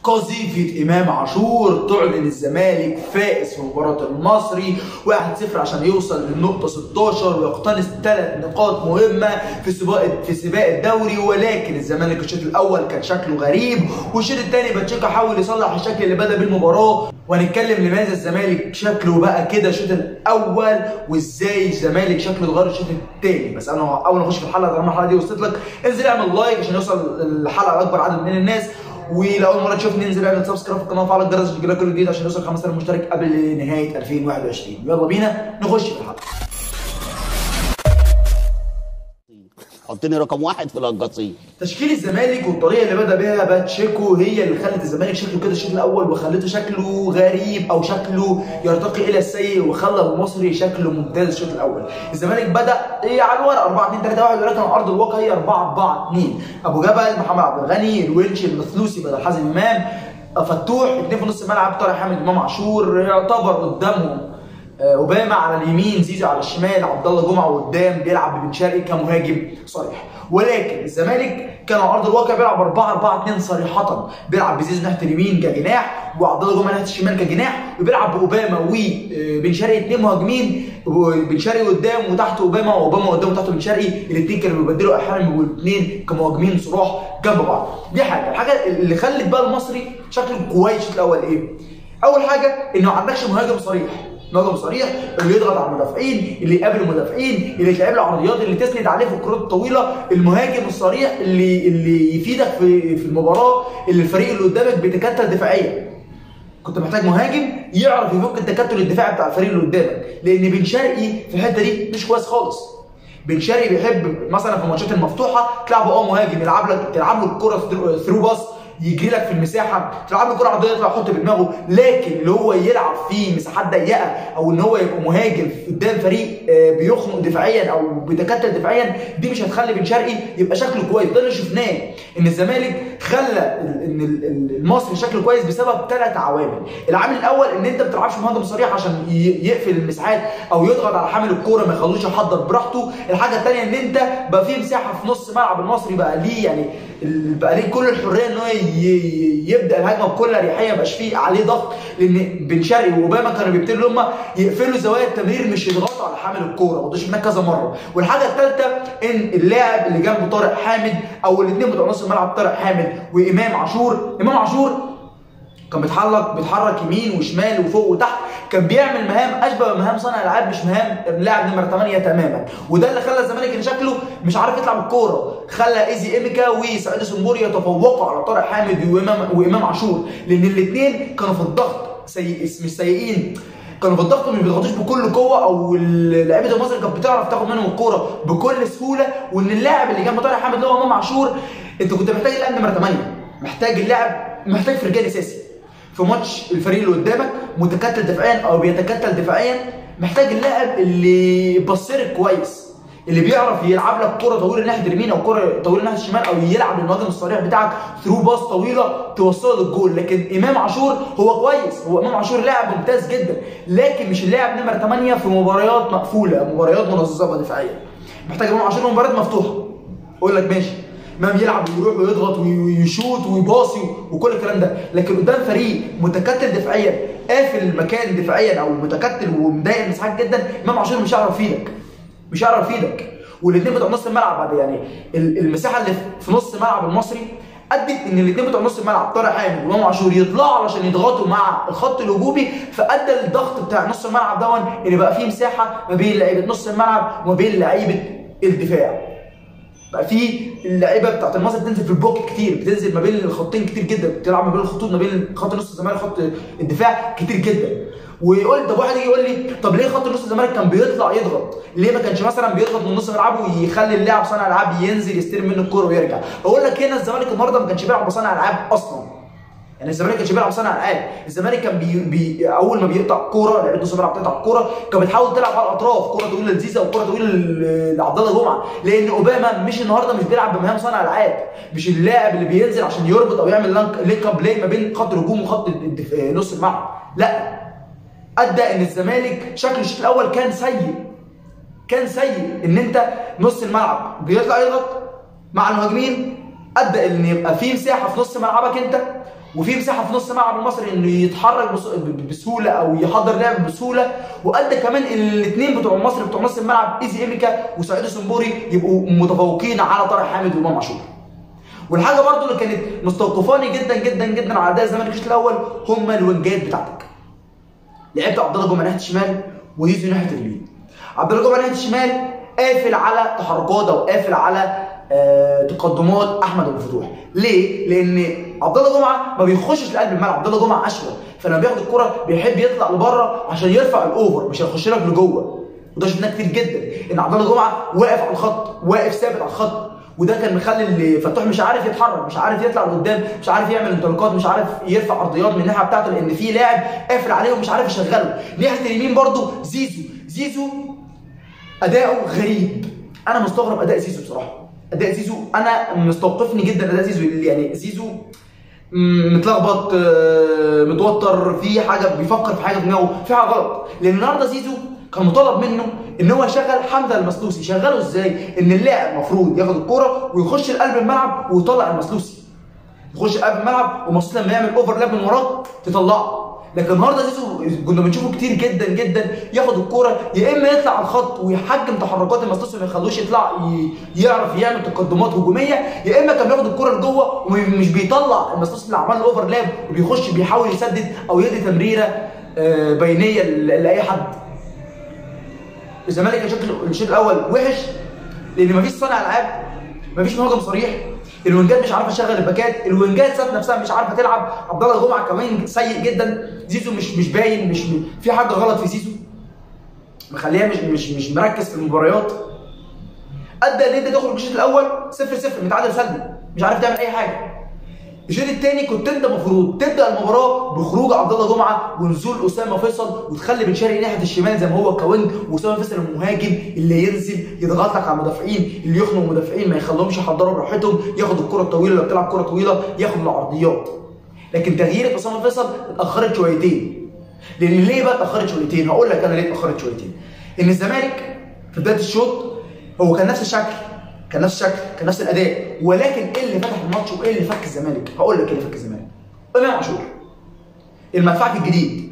قذيفة إمام عاشور تعلن الزمالك فائز في مباراة المصري 1-0 عشان يوصل للنقطة 16 ويقتنص ثلاث نقاط مهمة في سباق في سباق الدوري ولكن الزمالك الشوط الأول كان شكله غريب والشوط الثاني باتشيكا حاول يصلح الشكل اللي بدأ بالمباراة وهنتكلم لماذا الزمالك شكله بقى كده الشوط الأول وإزاي الزمالك شكله اتغير الشوط الثاني بس أنا أول ما أخش في الحلقة طالما الحلقة دي وصلت لك انزل اعمل لايك عشان يوصل الحلقة لأكبر عدد من الناس ولو اول مره تشوفني انزل اعمل سبسكرايب في القناه وفعل الجرس عشان يجيلك كل جديد عشان يوصل 5000 مشترك قبل نهايه 2021 يلا بينا نخش في الحلقه حطني رقم واحد في القصيم تشكيل الزمالك والطريقه اللي بدا بيها باتشيكو هي اللي خلت الزمالك شكله كده الشوط الاول وخلته شكله غريب او شكله يرتقي الى السيء وخلى المصري شكله ممتاز الشوط الاول الزمالك بدا إيه على الورق 4 2 3 1 ولكن على ارض الواقع هي 4 4 2 ابو جبل محمد عبد الغني الونش المثلوسي بدل حازم امام فتوح اثنين في نص الملعب طارق حامد امام عاشور يعتبر قدامهم اوباما على اليمين زيزو على الشمال عبد الله جمعه قدام بيلعب ببن شرقي كمهاجم صريح ولكن الزمالك كان على ارض الواقع بيلعب 4 4 2 صريحه بيلعب بزيزو ناحيه اليمين كجناح وعبد الله جمعه ناحيه الشمال كجناح وبيلعب باوباما وبن شرقي اثنين مهاجمين بن شرقي قدام وتحت اوباما واوباما قدام وتحت بن شرقي الاثنين كانوا بيبدلوا احيانا بيبقوا الاثنين كمهاجمين صراح جنب بعض دي حاجه الحاجه اللي خلت بقى المصري شكله كويس الشوط الاول ايه اول حاجه انه ما عندكش مهاجم صريح مهاجم صريح اللي يضغط على المدافعين اللي يقابل المدافعين اللي يتلعب له عرضيات اللي تسند عليه في الكرات الطويله المهاجم الصريح اللي اللي يفيدك في في المباراه اللي الفريق اللي قدامك بيتكتل دفاعيا كنت محتاج مهاجم يعرف يفك التكتل الدفاعي بتاع الفريق اللي قدامك لان بن شرقي في الحته دي مش كويس خالص بن شرقي بيحب مثلا في الماتشات المفتوحه تلعبه اه مهاجم يلعب لك تلعب له الكره ثرو باص يجري لك في المساحه تلعب له كره عرضيه يطلع يحط بدماغه لكن اللي هو يلعب في مساحات ضيقه او ان هو يبقى مهاجم قدام فريق بيخنق دفاعيا او بيتكتل دفاعيا دي مش هتخلي بن شرقي يبقى شكله كويس ده اللي شفناه ان الزمالك خلى ان المصري شكله كويس بسبب ثلاث عوامل العامل الاول ان انت ما بتلعبش مهاجم صريح عشان يقفل المساحات او يضغط على حامل الكوره ما يخلوش يحضر براحته الحاجه الثانيه ان انت بقى في مساحه في نص ملعب المصري بقى ليه يعني بقى ليه كل الحريه ان هو يبدا الهجمه بكل اريحيه ما يبقاش فيه عليه ضغط لان بن شرقي واوباما كانوا بيبتدوا هم يقفلوا زوايا التمرير مش يضغطوا على حامل الكوره وده شفناه كذا مره والحاجه الثالثه ان اللاعب اللي جنبه طارق حامد او الاثنين بتوع نص الملعب طارق حامد وامام عاشور امام عاشور كان بيتحرك بيتحرك يمين وشمال وفوق وتحت كان بيعمل مهام اشبه بمهام صانع العاب مش مهام اللاعب نمره 8 تماما وده اللي خلى الزمالك ان شكله مش عارف يطلع بالكوره خلى ايزي ايميكا وسعيد سمبور يتفوقوا على طارق حامد وامام وامام عاشور لان الاثنين كانوا في الضغط سيء مش سيئين كانوا في الضغط مش بيضغطوش بكل قوه او لعيبه المصري كانت بتعرف تاخد منهم الكوره بكل سهوله وان اللاعب اللي جنب طارق حامد اللي هو امام عاشور انت كنت محتاج اللاعب نمره 8 محتاج اللاعب محتاج فرجال اساسي في ماتش الفريق اللي قدامك متكتل دفاعيا او بيتكتل دفاعيا محتاج اللاعب اللي يبصرك كويس اللي بيعرف يلعب لك كره طويله ناحيه اليمين او كره طويله ناحيه الشمال او يلعب المهاجم الصريح بتاعك ثرو باص طويله توصله للجول لكن امام عاشور هو كويس هو امام عاشور لاعب ممتاز جدا لكن مش اللاعب نمره 8 في مباريات مقفوله مباريات منظمه دفاعيا محتاج امام عاشور مباريات مفتوحه اقول لك ماشي امام يلعب ويروح ويضغط ويشوط ويباصي وكل الكلام ده لكن قدام فريق متكتل دفاعيا قافل المكان دفاعيا او متكتل ومضايق المساحات جدا امام عاشور مش هيعرف يفيدك مش هيعرف يفيدك والاثنين بتوع نص الملعب بعد يعني المساحه اللي في نص ملعب المصري ادت ان الاثنين بتوع نص الملعب طارق حامد وامام عاشور يطلعوا عشان يضغطوا مع الخط الهجومي فادى الضغط بتاع نص الملعب دون ان بقى فيه مساحه ما بين لعيبه نص الملعب وما بين لعيبه الدفاع بقى في اللعيبه بتاعت المصري بتنزل في البوك كتير بتنزل ما بين الخطين كتير جدا بتلعب ما بين الخطوط ما بين خط نص الزمالك وخط الدفاع كتير جدا ويقول طب واحد يجي يقول لي طب ليه خط نص الزمالك كان بيطلع يضغط؟ ليه ما كانش مثلا بيضغط من نص ملعبه ويخلي اللاعب صانع العاب ينزل يستلم منه الكوره ويرجع؟ اقول لك هنا الزمالك النهارده ما كانش بيلعب بصانع العاب اصلا يعني الزمالك كانش بيلعب صانع العاب الزمالك كان بي... بي... اول ما بيقطع كوره لعيبه نص الملعب بتقطع الكوره كانت بتحاول تلعب على الاطراف كوره طويله لزيزه وكوره طويله لعبد الله جمعه لان اوباما مش النهارده مش بيلعب بمهام صانع العاب مش اللاعب اللي بينزل عشان يربط او يعمل لينك اب بلاي ما بين خط الهجوم وخط الدف... نص الملعب لا ادى ان الزمالك شكل الشوط الاول كان سيء كان سيء ان انت نص الملعب بيطلع يضغط مع المهاجمين ادى ان يبقى في مساحه في نص ملعبك انت وفي مساحه في نص ملعب المصري انه يتحرك بس- ب- بسهوله او يحضر لعب بسهوله وادى كمان ان الاثنين بتوع المصري بتوع نص الملعب ايزي ايميكا وسعيد السنبوري يبقوا متفوقين على طارق حامد وامام عاشور والحاجه برضو اللي كانت مستوقفاني جدا جدا جدا على اداء الزمالك الشوط الاول هم الوينجات بتاعتك لعبت عبد الله جمعه ناحيه الشمال ويزو ناحيه اليمين عبد الله جمعه ناحيه الشمال قافل على تحركات او قافل على آه تقدمات احمد ابو الفتوح ليه لان عبد الله جمعه ما بيخشش لقلب الملعب عبد الله جمعه اشول فلما بياخد الكره بيحب يطلع لبره عشان يرفع الاوفر مش هيخش لك لجوه وده شفناه كتير جدا ان عبد الله جمعه واقف على الخط واقف ثابت على الخط وده كان مخلي اللي فتوح مش عارف يتحرك مش عارف يطلع لقدام مش عارف يعمل انطلاقات مش عارف يرفع ارضيات من الناحيه بتاعته لان في لاعب قافل عليه ومش عارف يشغله ناحيه اليمين برضو زيزو زيزو اداؤه غريب انا مستغرب اداء زيزو بصراحه اداء زيزو انا مستوقفني جدا اداء زيزو يعني زيزو مم، متلخبط آه، متوتر في حاجه بيفكر في حاجه في دماغه في حاجه غلط لان النهارده زيزو كان مطالب منه ان هو يشغل حمزه المسلوسي يشغله ازاي ان اللاعب المفروض ياخد الكوره ويخش لقلب الملعب ويطلع المسلوسي يخش قلب الملعب ومسلوسي لما يعمل اوفرلاب من وراك تطلعه لكن النهارده زيزو كنا بنشوفه كتير جدا جدا ياخد الكوره يا اما يطلع على الخط ويحجم تحركات المسلوسي ما يخلوش يطلع ي- يعرف يعمل تقدمات هجوميه يا اما كان بياخد الكوره لجوه ومش بيطلع المسلوسي اللي عمل الاوفرلاب وبيخش بيحاول يسدد او يدي تمريره آه، بينيه ل- لاي حد الزمالك الشوط الشوط الاول وحش لان مفيش صانع العاب مفيش مهاجم صريح الوينجات مش عارفه تشغل الباكات الوينجات ذات نفسها مش عارفه تلعب عبد الله جمعه كمان سيء جدا زيزو مش مش باين مش في حاجه غلط في زيزو مخليها مش مش مش مركز في المباريات ادى ان انت تخرج الشوط الاول 0 0 متعادل سلبي مش عارف تعمل اي حاجه الشوط الثاني كنت انت المفروض تبدا المباراه بخروج عبد الله جمعه ونزول اسامه فيصل وتخلي بن شرقي ناحيه الشمال زي ما هو كوينج واسامه فيصل المهاجم اللي ينزل يضغط لك على المدافعين اللي يخنق المدافعين ما يخليهمش يحضروا براحتهم ياخد الكره الطويله لو بتلعب كره طويله ياخد العرضيات لكن تغيير اسامه فيصل اتاخرت شويتين لان ليه بقى اتاخرت شويتين هقول لك انا ليه اتاخرت شويتين ان الزمالك في بدايه الشوط هو كان نفس الشكل كان نفس الشكل كان نفس الاداء ولكن ايه اللي فتح الماتش وايه اللي فك الزمالك هقول لك ايه اللي فك الزمالك امام عاشور المدفعك الجديد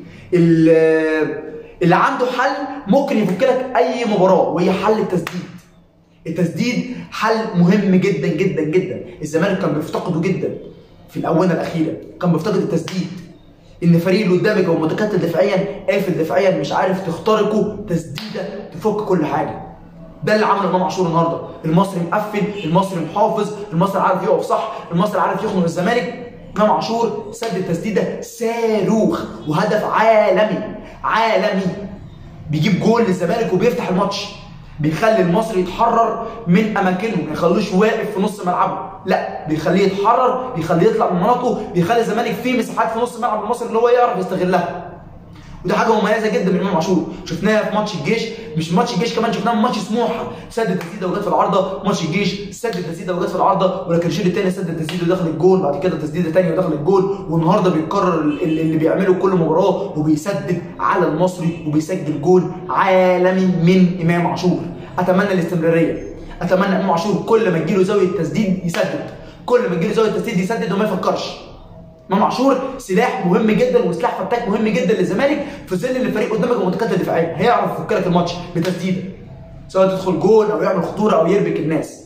اللي اللي عنده حل ممكن يفك لك اي مباراه وهي حل التسديد التسديد حل مهم جدا جدا جدا الزمالك كان بيفتقده جدا في الاونه الاخيره كان بيفتقد التسديد ان فريق اللي قدامك هو متكتل دفاعيا قافل دفاعيا مش عارف تخترقه تسديده تفك كل حاجه ده اللي عمله امام عاشور النهارده المصري مقفل المصري محافظ المصري عارف يقف صح المصري عارف يخنق الزمالك امام عاشور سد تسديده صاروخ وهدف عالمي عالمي بيجيب جول للزمالك وبيفتح الماتش بيخلي المصري يتحرر من اماكنه ما يخلوش واقف في نص ملعبه لا بيخليه يتحرر بيخليه يطلع من مناطقه بيخلي الزمالك فيه مساحات في نص ملعب المصري اللي هو يعرف يستغلها وده حاجه مميزه جدا من امام عاشور شفناها في ماتش الجيش مش في ماتش الجيش كمان شفناها في ماتش سموحه سد تسديده وجت في العارضه ماتش الجيش سد تسديده وجت في العارضه ولكن الشوط الثاني سد تسديده ودخل الجول بعد كده تسديده ثانيه ودخل الجول والنهارده بيكرر ال- ال- اللي بيعمله كل مباراه وبيسدد على المصري وبيسجل جول عالمي من امام عاشور اتمنى الاستمراريه اتمنى امام عاشور كل ما تجيله زاويه تسديد يسدد كل ما تجيله زاويه تسديد يسدد وما يفكرش امام عاشور سلاح مهم جدا وسلاح فتاك مهم جدا للزمالك في ظل ان الفريق قدامك متكتل دفاعيا هيعرف يفك لك الماتش بتسديده سواء تدخل جول او يعمل خطوره او يربك الناس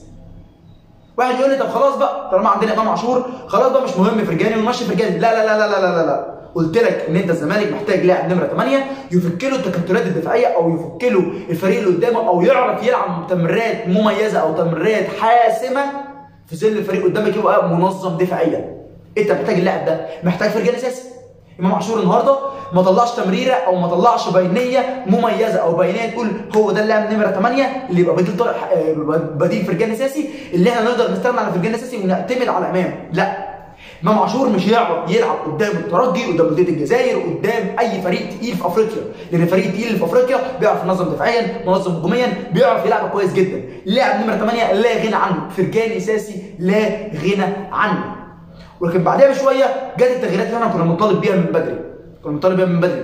واحد يقول لي طب خلاص بقى طالما عندنا امام عاشور خلاص بقى مش مهم فرجاني ونمشي فرجاني لا لا لا لا لا لا لا, لا. قلت لك ان انت الزمالك محتاج لاعب نمره 8 يفك له التكتلات الدفاعيه او يفك له الفريق اللي قدامه او يعرف يلعب تمريرات مميزه او تمريرات حاسمه في ظل الفريق قدامك يبقى منظم دفاعيا انت محتاج اللاعب ده محتاج فرجان اساسي امام عاشور النهارده ما طلعش تمريره او ما طلعش بينيه مميزه او بينيه تقول هو ده اللاعب نمره 8 اللي يبقى بديل طارق آه، بديل فرجان اساسي اللي احنا نقدر نستغنى عن فرجان اساسي ونعتمد على امام لا امام عاشور مش هيعرف يلعب قدام الترجي قدام بلديه الجزائر قدام اي فريق تقيل في افريقيا لان فريق تقيل في افريقيا بيعرف ينظم دفاعيا منظم هجوميا بيعرف يلعب كويس جدا اللاعب نمره 8 لا غنى عنه فرجان اساسي لا غنى عنه ولكن بعدها بشويه جت التغييرات اللي احنا كنا بنطالب بيها من بدري كنا بنطالب بيها من بدري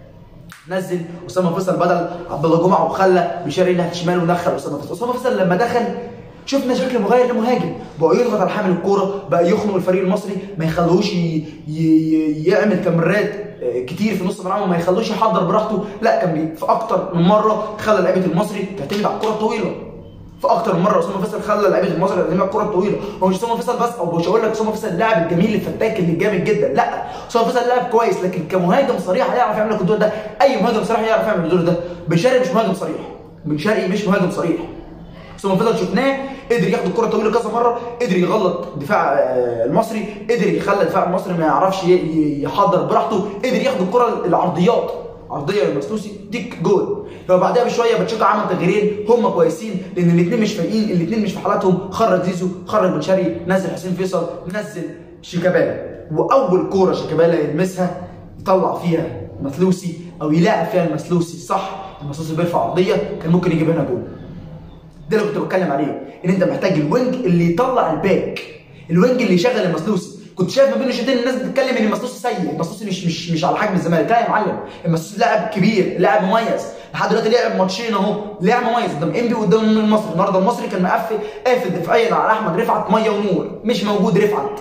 نزل اسامه فيصل بدل عبد الله جمعه وخلى بشاري ناحيه الشمال ودخل اسامه فيصل اسامه فيصل لما دخل شفنا شكل مغاير لمهاجم بقى يضغط على حامل الكوره بقى يخنق الفريق المصري ما يخلوهوش ي... ي... يعمل تمريرات آه، كتير في نص الملعب وما يخلوش يحضر براحته لا كان بي... في اكتر من مره خلى لعيبه المصري تعتمد على الكره الطويله في اكتر من مره اسامه فيصل خلى لعيبه المصري تعتمد على الكره الطويله هو مش اسامه فيصل بس او مش هقول لك اسامه فيصل اللاعب الجميل الفتاك اللي جامد جدا لا اسامه فيصل لاعب كويس لكن كمهاجم صريح هيعرف يعمل لك الدور ده اي مهاجم صريح يعرف يعمل الدور ده بن شرقي مش مهاجم صريح بن شرقي مش مهاجم صريح ثم فضل شفناه قدر ياخد الكره الطويله كذا مره قدر يغلط دفاع آه، المصري قدر يخلي دفاع المصري ما يعرفش ي- ي- يحضر براحته قدر ياخد الكره العرضيات عرضيه للمسلوسي ديك جول لو بعدها بشويه باتشيكو عمل تغييرين هم كويسين لان الاثنين مش فايقين الاثنين مش في حالاتهم خرج زيزو خرج بن شرقي نزل حسين فيصل نزل شيكابالا واول كوره شيكابالا يلمسها يطلع فيها مثلوسي او يلاعب فيها المثلوسي صح المثلوسي بيرفع عرضيه كان ممكن يجيب هنا جول ده اللي كنت بتكلم عليه ان انت محتاج الوينج اللي يطلع الباك الوينج اللي يشغل المسلوسي كنت شايف ما بين الشوطين الناس بتتكلم ان المسلوسي سيء المسلوسي مش مش مش على حجم الزمالك لا يا معلم المسلوسي لاعب كبير لاعب مميز لحد دلوقتي لعب ماتشين اهو لاعب مميز قدام انبي وقدام المصري النهارده المصري كان مقفل قافل دفاعيا على احمد رفعت ميه ونور مش موجود رفعت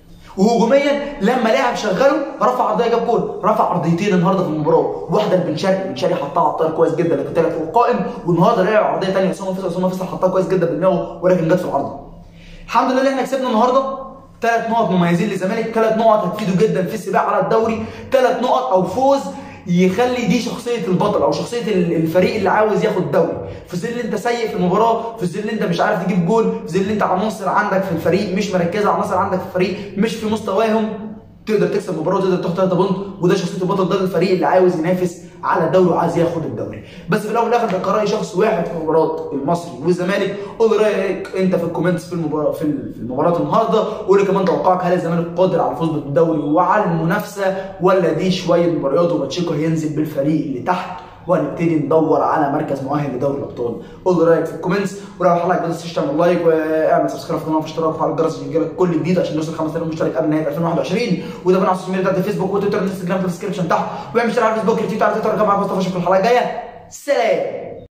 وهجوميا لما لاعب شغله رفع عرضيه جاب جول رفع عرضيتين النهارده في المباراه واحده لبن شرقي بن شرقي حطها على الطاير كويس جدا لكن طلعت فوق القائم والنهارده لعب عرضيه ثانيه اسامه فيصل اسامه فيصل حطها كويس جدا بدماغه ولكن جت في العارضه الحمد لله ان احنا كسبنا النهارده ثلاث نقط مميزين للزمالك ثلاث نقط هتفيده جدا في السباق على الدوري ثلاث نقط او فوز يخلي دي شخصيه البطل او شخصيه ال- الفريق اللي عاوز ياخد الدوري في ظل انت سيء في المباراه في ظل انت مش عارف تجيب جول في ظل انت عناصر عندك في الفريق مش مركزه عناصر عندك في الفريق مش في مستواهم تقدر تكسب مباراه وتقدر تاخد 3 بونت وده شخصيه البطل ده الفريق اللي عاوز ينافس على الدوري وعايز ياخد الدوري بس في الاول والاخر ده قرار شخص واحد في مباراه المصري والزمالك قول رايك انت في الكومنتس في المباراه في ال- في المباراه النهارده قول لي كمان توقعك هل الزمالك قادر على الفوز بالدوري وعلى المنافسه ولا دي شويه مباريات وباتشيكو هينزل بالفريق اللي تحت وهنبتدي ندور على مركز مؤهل لدوري الابطال قول لي رايك في الكومنتس ولو الحلقه ما تنساش تعمل لايك واعمل سبسكرايب في القناه واشتراك وفعل الجرس عشان يجيلك كل جديد عشان نوصل 5000 مشترك قبل نهايه 2021 وده بقى على السوشيال ميديا بتاعت الفيسبوك وتويتر والانستجرام في الديسكربشن تحت واعمل اشتراك على الفيسبوك ريتويت على تويتر كمان على الخطه في الحلقه الجايه سلام